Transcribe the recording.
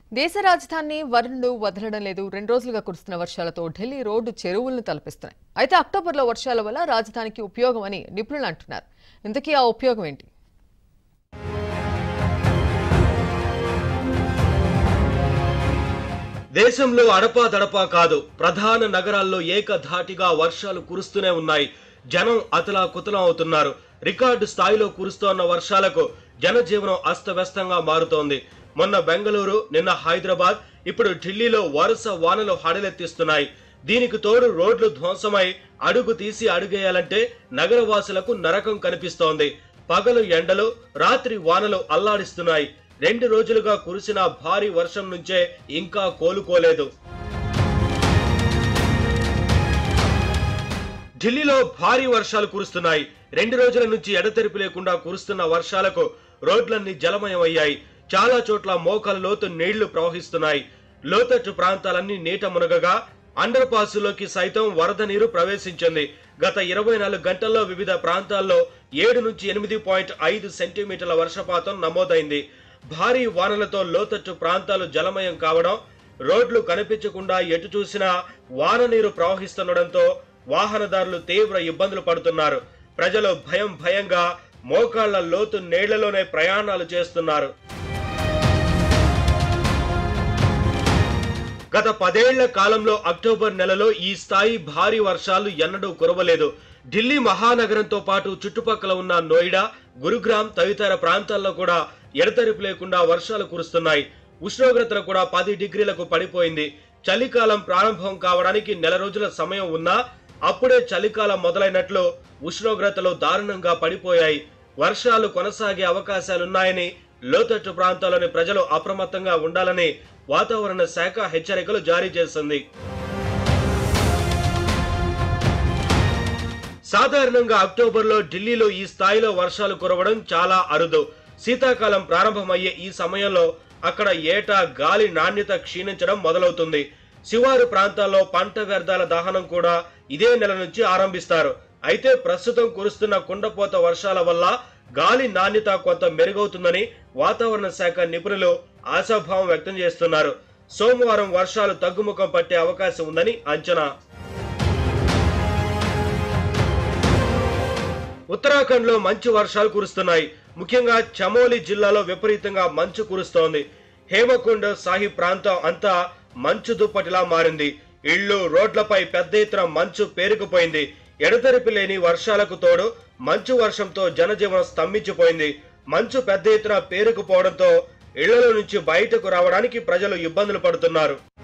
దేశ రాజధాని వరుణుడు వదలడం లేదు రెండు రోజులుగా కురుస్తున్న వర్షాలతో ఢిల్లీ రోడ్డు చెరువులను తలపిస్తున్నాయి అయితే అక్టోబర్లో వర్షాల వల్ల రాజధానికి ఉపయోగం అని నిపుణులు అంటున్నారు ఇంతకీ ఆ ఉపయోగం ఏంటి దేశంలో అడపాదడపా కాదు ప్రధాన నగరాల్లో ఏకధాటిగా వర్షాలు కురుస్తూనే ఉన్నాయి జనం అతలా కుతలం అవుతున్నారు రికార్డు స్థాయిలో కురుస్తోన్న వర్షాలకు జనజీవనం అస్తవ్యస్తంగా మారుతోంది మొన్న బెంగళూరు నిన్న హైదరాబాద్ ఇప్పుడు ఢిల్లీలో వరుస వానలు హడలెత్తిస్తున్నాయి దీనికి తోడు రోడ్లు ధ్వంసమై అడుగు తీసి అడుగేయాలంటే నగరవాసులకు నరకం కనిపిస్తోంది పగలు ఎండలు రాత్రి వానలు అల్లాడిస్తున్నాయి రెండు రోజులుగా కురిసిన భారీ వర్షం నుంచే ఇంకా కోలుకోలేదు ఢిల్లీలో భారీ వర్షాలు కురుస్తున్నాయి రెండు రోజుల నుంచి ఎడతెరిపి లేకుండా కురుస్తున్న వర్షాలకు రోడ్లన్నీ జలమయమయ్యాయి చాలా చోట్ల మోకాల లోతు నీళ్లు ప్రవహిస్తున్నాయి లోతట్టు ప్రాంతాలన్నీ నీట మునగగా అండర్ పాసులోకి సైతం వరద నీరు ప్రవేశించింది గత ఇరవై నాలుగు గంటల్లో వివిధ ప్రాంతాల్లో ఏడు నుంచి ఎనిమిది పాయింట్ ఐదు సెంటీమీటర్ల వర్షపాతం నమోదైంది భారీ వానలతో లోతట్టు ప్రాంతాలు జలమయం కావడం రోడ్లు కనిపించకుండా ఎటు చూసినా వాన నీరు ప్రవహిస్తుండడంతో వాహనదారులు తీవ్ర ఇబ్బందులు పడుతున్నారు ప్రజలు భయం భయంగా మోకాళ్ల లోతు నీళ్లలోనే ప్రయాణాలు చేస్తున్నారు గత పదేళ్ల కాలంలో అక్టోబర్ నెలలో ఈ స్థాయి భారీ వర్షాలు ఎన్నడూ కురవలేదు ఢిల్లీ మహానగరంతో పాటు చుట్టుపక్కల ఉన్న నోయిడా గురుగ్రామ్ తదితర ప్రాంతాల్లో కూడా ఎడతెరిపి లేకుండా వర్షాలు కురుస్తున్నాయి ఉష్ణోగ్రతలు కూడా పది డిగ్రీలకు పడిపోయింది చలికాలం ప్రారంభం కావడానికి నెల రోజుల సమయం ఉన్నా అప్పుడే చలికాలం మొదలైనట్లు ఉష్ణోగ్రతలు దారుణంగా పడిపోయాయి వర్షాలు కొనసాగే అవకాశాలున్నాయని లోతట్టు ప్రాంతాల్లోని ప్రజలు అప్రమత్తంగా ఉండాలని వాతావరణ శాఖ హెచ్చరికలు జారీ చేసింది సాధారణంగా అక్టోబర్లో ఢిల్లీలో ఈ స్థాయిలో వర్షాలు కురవడం చాలా అరుదు శీతాకాలం ప్రారంభమయ్యే ఈ సమయంలో అక్కడ ఏటా గాలి నాణ్యత క్షీణించడం మొదలవుతుంది శివారు ప్రాంతాల్లో పంట వ్యర్థాల దహనం కూడా ఇదే నెల నుంచి ఆరంభిస్తారు అయితే ప్రస్తుతం కురుస్తున్న కుండపోత వర్షాల వల్ల గాలి నాణ్యత కొంత మెరుగవుతుందని వాతావరణ శాఖ నిపుణులు ఆశాభావం వ్యక్తం చేస్తున్నారు సోమవారం వర్షాలు తగ్గుముఖం పట్టే అవకాశం ఉందని అంచనా ఉత్తరాఖండ్ లో మంచు వర్షాలు కురుస్తున్నాయి ముఖ్యంగా చమోలి జిల్లాలో విపరీతంగా మంచు కురుస్తోంది హేమకుండ్ సాహిబ్ ప్రాంతం అంతా మంచు దుప్పటిలా మారింది ఇళ్లు రోడ్లపై పెద్ద ఎత్తున మంచు పేరుకుపోయింది ఎడతెరిపి లేని వర్షాలకు తోడు మంచు వర్షంతో జనజీవనం స్తంభించిపోయింది మంచు పెద్ద ఎత్తున పేరుకుపోవడంతో ఇళ్లలో నుంచి బయటకు రావడానికి ప్రజలు ఇబ్బందులు పడుతున్నారు